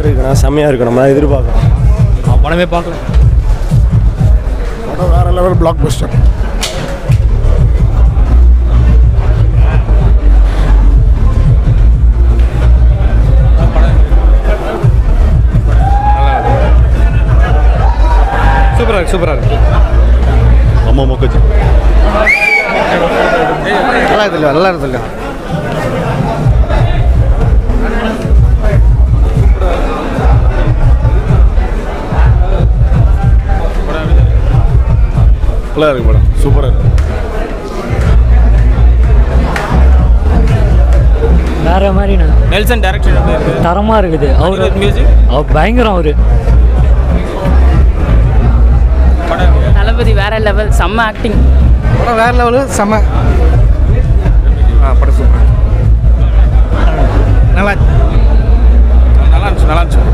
இருக்குண்ணா செம்மையாக இருக்கு நம்ம எதிர்பார்க்கலாம் படமே பார்க்கல படம் வேற லெவல் பிளாக் பஸ்டர் சூப்பராக இருக்கு சூப்பராக இருக்கு அம்மா மொக்கச்சு நல்லா இருக்கு நல்லா இருக்கு நல்லா இருக்கு மேடம் சூப்பராக இருக்கு வேற மாதிரிண்ணா நெல்சன் டேரக்ஷன் எப்படி இருக்கு தரமாக இருக்குது அவர் அனிருத் மியூசிக் அவர் பயங்கரம் அவர் படம் எப்படி? தளபதி வேற லெவல் செம்ம ஆக்டிங் படம் வேற லெவலு செம்ம ஆ படம் சூப்பர் நல்லா நல்லா இருந்துச்சு நல்லா இருந்துச்சு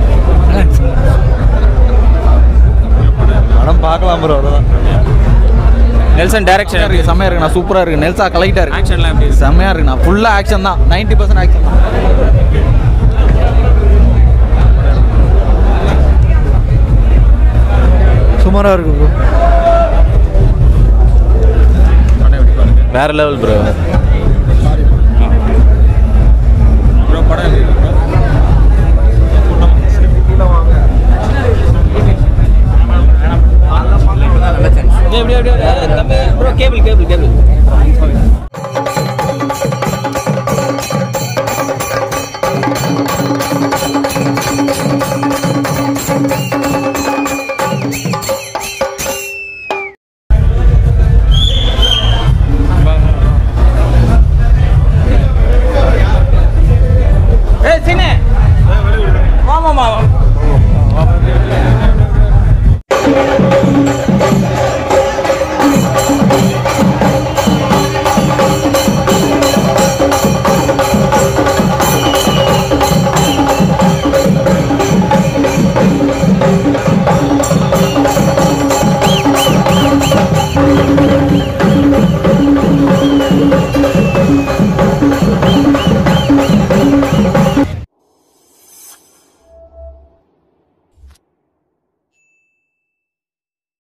படம் பார்க்கலாம் ப்ரோ அவ்வளோதான் நெல்சன் டேரக்ஷன் எப்படி இருக்கு செம்மையா இருக்குண்ணா சூப்பரா இருக்கு நெல்சா கலெக்டா இருக்கு ஆக்ஷன்லாம் எப்படி இருக்கு செம்மையா இருக்குண்ணா ஃபுல்லா ஆக்ஷன் தான் நைன்டி பர்சன்ட் ஆக்ஷன் தான் சுமாராக இருக்கு ப்ரோ வேற லெவல் ப்ரோ